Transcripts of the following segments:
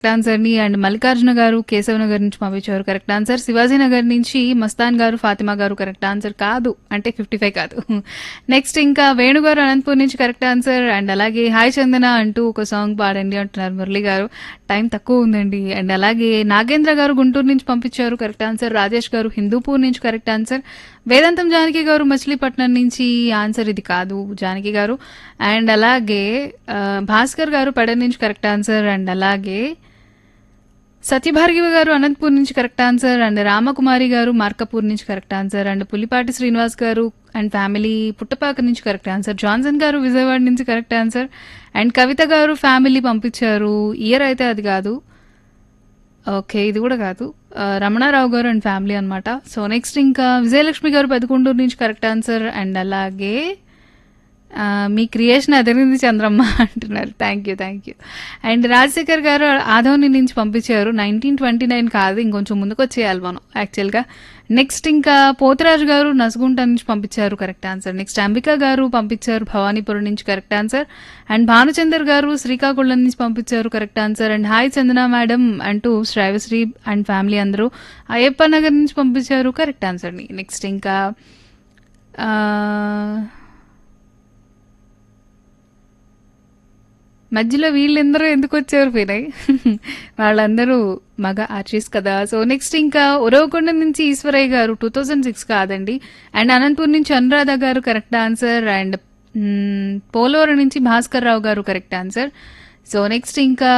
answer ని and Mallikarjuna గారు కేశవ నగర్ నుంచి పంపించారు కరెక్ట్ ఆన్సర్ శివాజీ నగర్ నుంచి మస్తాన్ గారు ఫాతిమా గారు కరెక్ట్ ఆన్సర్ కాదు అంటే ఫిఫ్టీ ఫైవ్ కాదు నెక్స్ట్ ఇంకా వేణు గారు అనంతపూర్ నుంచి కరెక్ట్ ఆన్సర్ అండ్ అలాగే హాయ్ చందన అంటూ ఒక సాంగ్ పాడండి అంటున్నారు మురళి గారు టైం తక్కువ ఉందండి అండ్ అలాగే నాగేంద్ర గారు గుంటూరు నుంచి పంపించారు కరెక్ట్ ఆన్సర్ రాజేష్ గారు హిందూపూర్ నుంచి కరెక్ట్ ఆన్సర్ వేదాంతం జానకి గారు మచిలీపట్నం నుంచి ఆన్సర్ ఇది కాదు జానకి గారు అండ్ అలాగే ఆ, భాస్కర్ గారు పెడ నుంచి కరెక్ట్ ఆన్సర్ అండ్ అలాగే సత్యభార్గివ గారు అనంతపూర్ నుంచి correct answer and Ramakumari garu Markapur నుంచి correct answer and Pulipati Srinivas garu and family Puttapaka నుంచి కరెక్ట్ ఆన్సర్ జాన్సన్ గారు విజయవాడ నుంచి కరెక్ట్ ఆన్సర్ అండ్ కవిత గారు ఫ్యామిలీ పంపించారు ఇయర్ అయితే అది కాదు ఓకే ఇది కూడా కాదు ఆ, రమణారావు గారు అండ్ ఫ్యామిలీ అన్నమాట సో నెక్స్ట్ ఇంకా విజయలక్ష్మి గారు పెదకొండూరు నుంచి కరెక్ట్ ఆన్సర్ అండ్ అలాగే ఆ, మీ క్రియేషన్ అదిరింది చంద్రమ్మ అంటున్నారు thank you thank you and Rajasekhar garu Adoni నుంచి పంపించారు నైన్టీన్ ట్వంటీ నైన్ కాదు ఇంకొంచెం ముందుకు వచ్చేయాలి మనం యాక్చువల్గా నెక్స్ట్ ఇంకా పోతరాజు గారు నసుగుంట నుంచి పంపించారు కరెక్ట్ ఆన్సర్ నెక్స్ట్ అంబిక గారు పంపించారు భవానీపురం నుంచి కరెక్ట్ ఆన్సర్ అండ్ భానుచందర్ గారు శ్రీకాకుళం నుంచి పంపించారు correct answer and hi Chandana madam అంటూ శ్రావశ్రీ అండ్ ఫ్యామిలీ అందరూ అయ్యప్ప నగర్ నుంచి పంపించారు కరెక్ట్ ఆన్సర్ని నెక్స్ట్ ఇంకా ఆ, మధ్యలో వీళ్ళందరూ ఎందుకు వచ్చారు వినయ్ వాళ్ళందరూ మగ ఆర్టిస్ట్ కదా సో నెక్స్ట్ ఇంకా ఉరవకొండ నుంచి Eshwaraiah garu two thousand six కాదండి అండ్ అనంతపూర్ నుంచి Anuradha garu correct answer and um, Polavaram నుంచి భాస్కర్ రావు గారు కరెక్ట్ ఆన్సర్ సో నెక్స్ట్ ఇంకా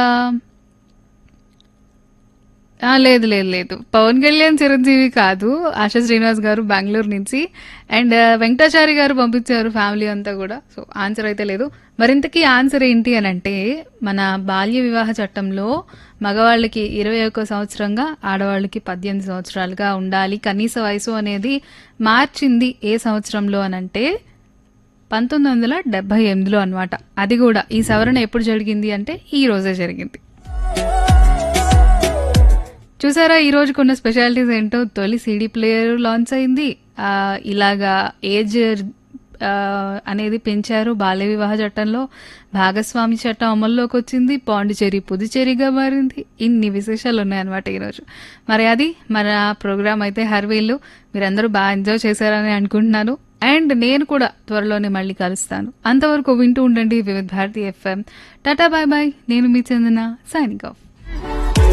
ఆ, లేదు లేదు లేదు పవన్ కళ్యాణ్ చిరంజీవి కాదు ఆశా శ్రీనివాస్ గారు బెంగళూరు నుంచి అండ్ ఆ, వెంకటాచారి గారు పంపించారు ఫ్యామిలీ అంతా కూడా సో ఆన్సర్ అయితే లేదు మరింతకీ ఆన్సర్ ఏంటి అని అంటే మన బాల్య వివాహ చట్టంలో మగవాళ్ళకి ఇరవై ఒక్క సంవత్సరంగా ఆడవాళ్ళకి పద్దెనిమిది సంవత్సరాలుగా ఉండాలి కనీస వయసు అనేది మార్చింది ఏ సంవత్సరంలో అని అంటే పంతొమ్మిది వందల డెబ్బై ఎనిమిదిలో అనమాట అది కూడా ఈ సవరణ ఎప్పుడు జరిగింది అంటే ఈ రోజే జరిగింది చూసారా ఈ రోజుకున్న స్పెషాలిటీస్ ఏంటో తొలి సీడీ ప్లేయర్ లాంచ్ అయింది ఆ, ఇలాగా ఏజ్ ఆ, అనేది పెంచారు బాల్య వివాహ చట్టంలో భాగస్వామి చట్టం అమల్లోకి వచ్చింది పాండిచేరి పుదుచేరిగా మారింది ఇన్ని విశేషాలు ఉన్నాయన్నమాట ఈరోజు మరి అది మన ప్రోగ్రామ్ అయితే హర్వీళ్ళు మీరందరూ బాగా ఎంజాయ్ చేశారని అనుకుంటున్నాను అండ్ నేను కూడా త్వరలోనే మళ్ళీ కలుస్తాను అంతవరకు వింటూ ఉండండి Vividh Bharati FM tata bye bye నేను మీ చందన సైనింగ్ ఆఫ్